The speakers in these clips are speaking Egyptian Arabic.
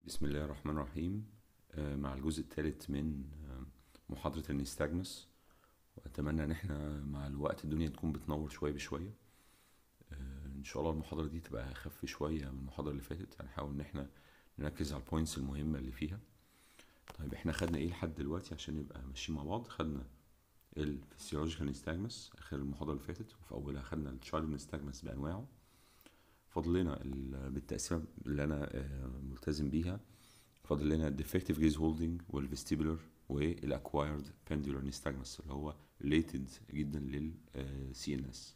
بسم الله الرحمن الرحيم آه، مع الجزء الثالث من آه، محاضرة النستاجمس وأتمنى إن احنا مع الوقت الدنيا تكون بتنور شوية بشوية آه، إن شاء الله المحاضرة دي تبقى أخف شوية من المحاضرة اللي فاتت هنحاول إن احنا نركز على البوينتس المهمة اللي فيها طيب احنا خدنا ايه لحد دلوقتي عشان نبقى ماشيين مع بعض خدنا الفسيولوجيكال نستاجمس آخر المحاضرة اللي فاتت وفي أولها خدنا التشايلد نستاجمس بأنواعه فاضل لنا ال- بالتقسيمة اللي أنا آه، ملتزم بيها فاضل لنا الديفكتيف جيز هولدنج والفيستيبولر والاكوايرد بندولار نيستاجمس اللي هو ريليتد جدا للسي ان اس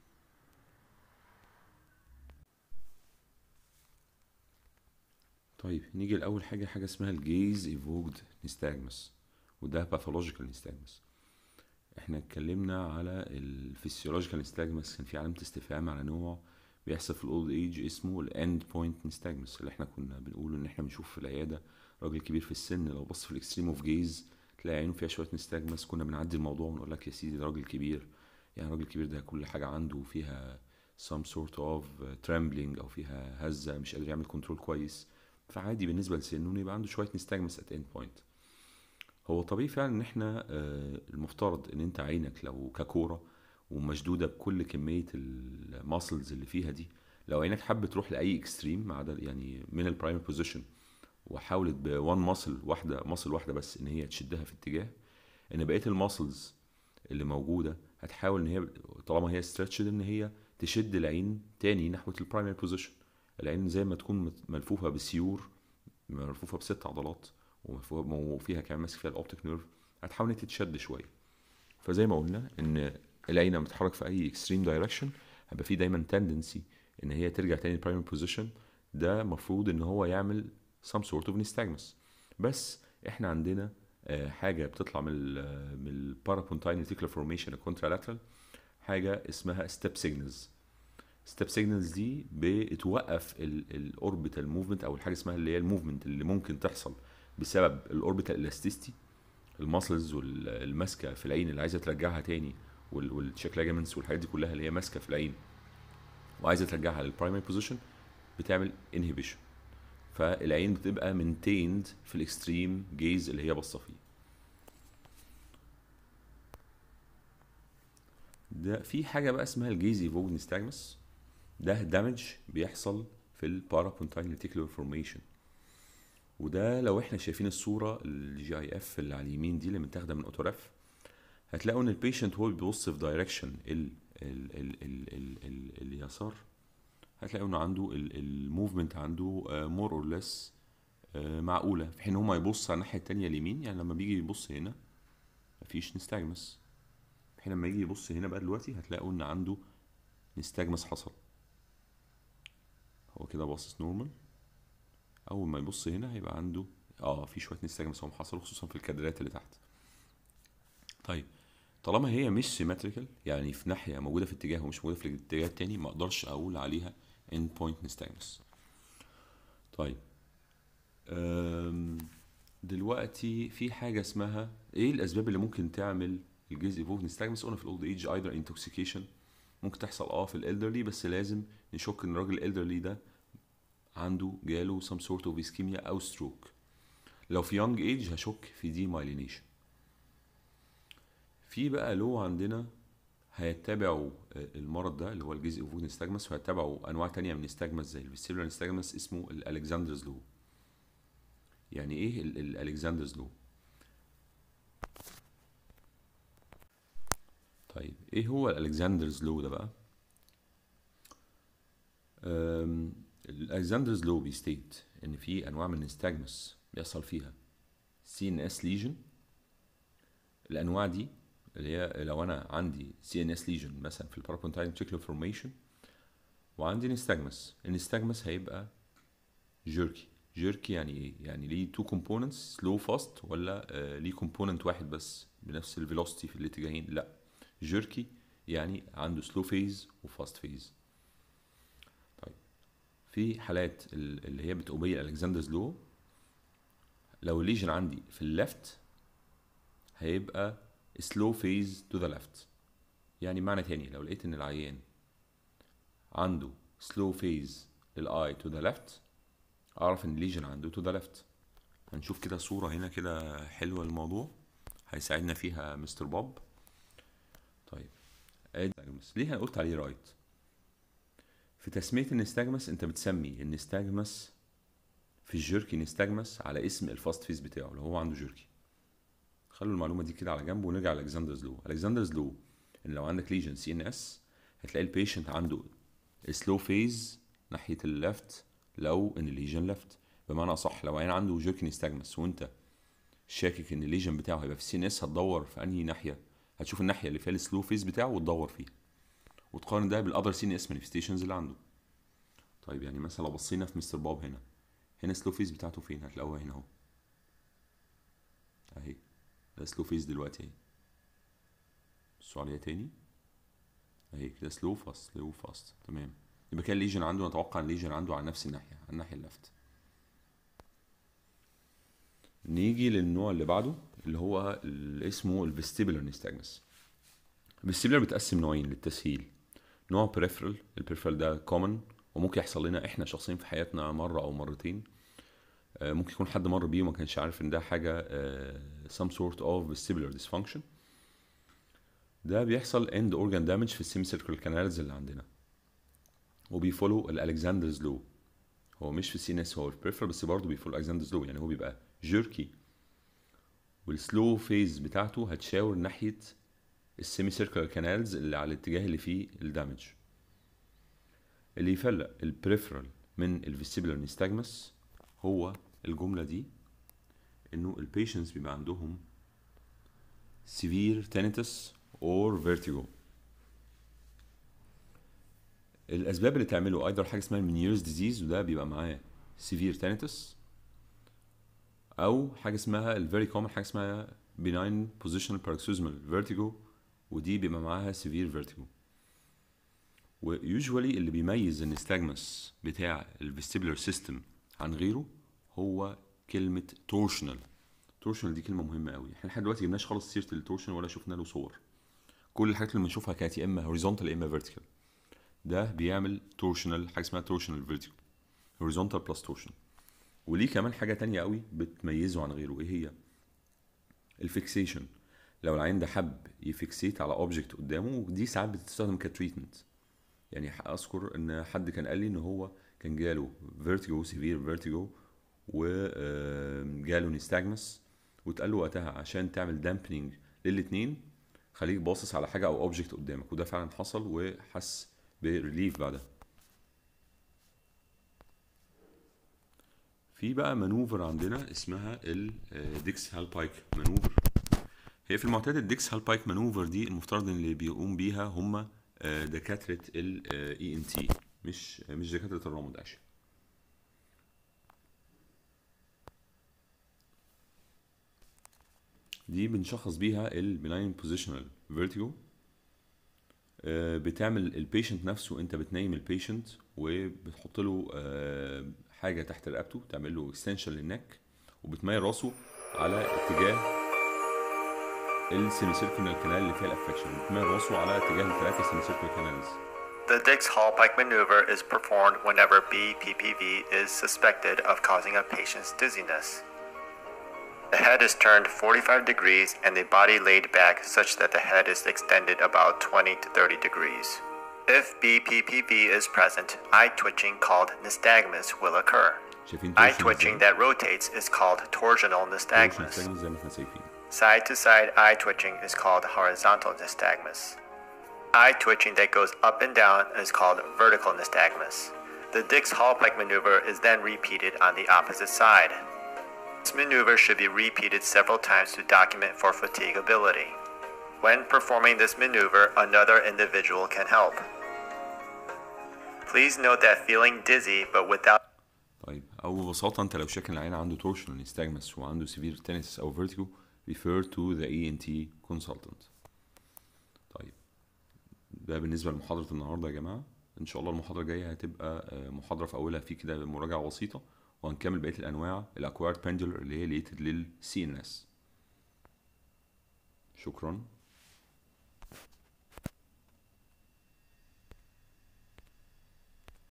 طيب نيجي لاول حاجه حاجه اسمها الجيز ايفوكد نيستاجمس وده باثولوجيكال نيستاجمس احنا اتكلمنا على الفسيولوجيكال نيستاجمس كان في علامه استفهام على نوع بيحصل في الاولد ايج اسمه الاند بوينت نيستاجمس اللي احنا كنا بنقول ان احنا بنشوف في العياده راجل كبير في السن لو بص في الاكستريم اوف جيز تلاقي عينه فيها شويه نيستاجمس كنا بنعدي الموضوع ونقول لك يا سيدي ده راجل كبير يعني راجل كبير ده كل حاجه عنده فيها some sort of trembling او فيها هزه مش قادر يعمل كنترول كويس فعادي بالنسبه لسنه إنه يبقى عنده شويه نيستاجمس ات اند بوينت هو طبيعي فعلا ان احنا آه، المفترض ان انت عينك لو ككوره ومشدوده بكل كميه الماسلز اللي فيها دي لو عينك حابه تروح لاي اكستريم ما عدا يعني من البرايمر بوزيشن وحاولت بوان ماسل واحده ماسل واحده بس ان هي تشدها في اتجاه ان بقيه الماسلز اللي موجوده هتحاول ان هي طالما هي ستريتشد ان هي تشد العين تاني نحو البرايمري بوزيشن العين زي ما تكون مت- ملفوفه بسيور ملفوفه بست عضلات وملفوفة- وفيها كمان ماسك فيها الاوبتيك نيرف هتحاول ان هي تتشد شويه فزي ما قلنا ان العين لما بتتحرك في اي اكستريم دايركشن هيبقى في دايما تندنسي ان هي ترجع تاني برايمري بوزيشن ده المفروض ان هو يعمل some sort of nystagmus بس احنا عندنا آه، حاجه بتطلع من ال من البارابونتاين ريتيكولار فورميشن الكونترالاترال حاجه اسمها ستيب سيجنالز ستيب سيجنالز دي بتوقف الاوربيتال موفمنت او الحاجه اسمها اللي هي الموفمنت اللي ممكن تحصل بسبب الاوربيتال الاستيستي الماسلز والماسكه في العين اللي عايزه ترجعها تاني والتشيك لاجمنتس والحاجات دي كلها اللي هي ماسكه في العين وعايزه ترجعها للبرايمري بوزيشن بتعمل انهبيشن فالعين بتبقى maintained في الاكستريم جيز اللي هي باصه فيه ده في حاجه بقى اسمها الجيز ايفوج نستاجمس ده دامج بيحصل في البارابونتاين ريتيكولار فورميشن وده لو احنا شايفين الصوره الجي اي اف اللي على اليمين دي اللي متاخده من اوتوراف هتلاقوا ان البيشنت هو بيبص في دايركشن ال ال ال ال ال ال اليسار هتلاقوا انه عنده الموفمنت عنده مور اور ليس معقوله في حين هو يبص على الناحيه التانية اليمين يعني لما بيجي يبص هنا مفيش نستاجمس في حين لما يجي يبص هنا بقى دلوقتي هتلاقوا ان عنده نستاجمس حصل هو كده باصص نورمال اول ما يبص هنا هيبقى عنده اه في شويه نستاجمس هم حصلوا خصوصا في الكادرات اللي تحت طيب طالما هي مش سيمتريكال يعني في ناحيه موجوده في اتجاه ومش موجوده في الاتجاه التاني ما اقدرش اقول عليها end point nystagmus طيب أم، دلوقتي في حاجه اسمها ايه الاسباب اللي ممكن تعمل الجيز ايفوك نستاجمس قلنا في الاولد ايج ايذر انتوكسيكيشن ممكن تحصل اه في الالدرلي بس لازم نشك ان الراجل الالدرلي ده عنده جاله some sort of ischemia او ستروك لو في يونج ايج هشك في دي مايلينيشن في بقى لو عندنا هيتبعوا المرض ده اللي هو الجزء اوفوك نستاجمس وهيتبعوا انواع تانية من نستاجمس زي الفيستيبولار نستاجمس اسمه الالكسندرز لو يعني ايه ال- الالكسندرز لو طيب ايه هو الالكسندرز لو ده بقى أم، الالكسندرز لو بيستيت ان في انواع من النستاجمس بيحصل فيها سي ان اس ليجن الانواع دي اللي هي لو انا عندي سي ان اس ليجن مثلا في البارابونتاين ريتيكولار فورميشن وعندي نستاجمس النستاجمس هيبقى جيركي جيركي يعني ايه يعني ليه تو كومبوننتس سلو فاست ولا آه ليه كومبوننت واحد بس بنفس الفيلوسيتي في الاتجاهين لا جيركي يعني عنده سلو فيز وفاست فيز طيب في حالات ال- اللي هي بتوبي الكسندرز لو لو الليجن عندي في الليفت هيبقى slow phase to the left يعني معنى تاني لو لقيت ان العيان عنده slow phase للاي to the left اعرف ان الليجن عنده تو ذا ليفت هنشوف كده صورة هنا كده حلوة الموضوع هيساعدنا فيها مستر بوب طيب ادي ليه انا قلت عليه رايت في تسمية النستاجمس انت بتسمي النستاجمس في الجيركي نستاجمس على اسم الفاست فيز بتاعه اللي هو عنده جيركي خلوا المعلومة دي كده على جنب ونرجع لألكسندرز لو ألكسندرز لو ان لو عندك ليجن سي ان اس هتلاقي البيشنت عنده سلو فيز ناحية الليفت لو ان الليجن ليفت بمعنى اصح لو عين عنده جيركي نستاجمس وانت شاكك ان الليجن بتاعه هيبقى في السي ان اس هتدور في انهي ناحية هتشوف الناحية اللي فيها السلو فيز بتاعه وتدور فيها وتقارن ده بالاذر سي ان اس مانيفستيشنز اللي عنده طيب يعني مثلا لو بصينا في مستر بوب هنا هنا سلو فيز بتاعته فين هتلاقوها هنا اهو اهي ده سلو فيز دلوقتي اهي بصوا عليها تاني اهي كده سلو فاست سلو فاست تمام يبقى كان الليجن عنده نتوقع الليجن عنده على نفس الناحيه على الناحيه اللفت نيجي للنوع اللي بعده اللي هو اللي اسمه الفيستيبولار نيستاجمس الفيستيبولار بتقسم نوعين للتسهيل نوع بريفرال البريفرال ده كومن وممكن يحصل لنا احنا شخصيا في حياتنا مره او مرتين آه، ممكن يكون حد مر بيه وما كانش عارف ان ده حاجه آه، some sort of vestibular dysfunction ده بيحصل end organ damage في السيمي سيركل كانالز اللي عندنا وبيفولو الالكسندرز لو هو مش في السي ان اس هو في البريفرال بس برضه بيفولو الالكسندرز لو يعني هو بيبقى جيركي والسلو فيز بتاعته هتشاور ناحيه السيمي سيركل كانالز اللي على الاتجاه اللي فيه الدامج اللي يفرق البريفرال من الفيستيبولار نيستاجمس هو الجملة دي انه البيشنتس بيبقى عندهم severe tinnitus or vertigo الاسباب اللي تعمله either حاجه اسمها المنيرز ديزيز وده بيبقى معاه severe tinnitus او حاجه اسمها الفيري كومن حاجه اسمها benign positional paroxysmal vertigo ودي بيبقى معاها severe vertigo ويوجوالي اللي بيميز النستاجمس بتاع الفيستيبولار سيستم عن غيره هو كلمة تورشنال تورشنال دي كلمة مهمة قوي احنا لحد دلوقتي جبناش خالص سيرة التورشنال ولا شفنا له صور كل الحاجات اللي بنشوفها كانت يا اما هوريزونتال يا اما فيرتيكال ده بيعمل تورشنال حاجة اسمها تورشنال فيرتيكال هوريزونتال بلس تورشنال وليه كمان حاجة تانية قوي بتميزه عن غيره ايه هي الفيكسيشن لو العين ده حب يفيكسيت على اوبجكت قدامه ودي ساعات بتستخدم كتريتمنت يعني اذكر ان حد كان قال لي ان هو كان جاله فيرتيجو سيفير فيرتيجو وجاله نيستاجمس واتقال له وقتها عشان تعمل دامبنينج للاتنين خليك باصص على حاجه او اوبجكت قدامك وده فعلا حصل وحس بريليف بعدها في بقى مانوفر عندنا اسمها الديكس هالبايك مانوفر هي في المعتاد الديكس هالبايك مانوفر دي المفترض ان اللي بيقوم بيها هم دكاتره الاي ان تي مش مش دكاتره الرمد عشان دي بنشخص بيها البناين بوزيشنال فيرتيجو بتعمل البيشنت نفسه انت بتنيم البيشنت وبتحط له آه، حاجه تحت رقبته تعمل له اكستنشن للنك وبتميل راسه على اتجاه السيمي سيركل كانال اللي فيها الافكشن بتميل راسه على اتجاه الثلاثه سيمي سيركل كانالز The Dix-Hallpike maneuver is performed whenever BPPV is suspected of causing a patient's dizziness. The head is turned 45 degrees and the body laid back such that the head is extended about 20 to 30 degrees. If BPPV is present, eye twitching called nystagmus will occur. شايفين Eye torsion twitching ازاي؟ that rotates is called torsional torsion nystagmus. nystagmus زي ما احنا شايفين Side to side eye twitching is called horizontal nystagmus. Eye twitching that goes up and down is called vertical nystagmus. The Dix-Hallpike maneuver is then repeated on the opposite side. This maneuver should be repeated several times to document for fatigability. When performing this maneuver, another individual can help. Please note that feeling dizzy but without طيب او ببساطه انت لو شاك ان العين عنده تورشنال نيستاجمس وعنده سيفير تنس او فيرتيجو refer to the ENT consultant طيب ده بالنسبه لمحاضره النهارده يا جماعه ان شاء الله المحاضره الجايه هتبقى آه، محاضره في اولها في كده مراجعه بسيطه وهنكمل بقيه الانواع الاكوارد بندولر اللي هي ليتد للسي ان اس شكرا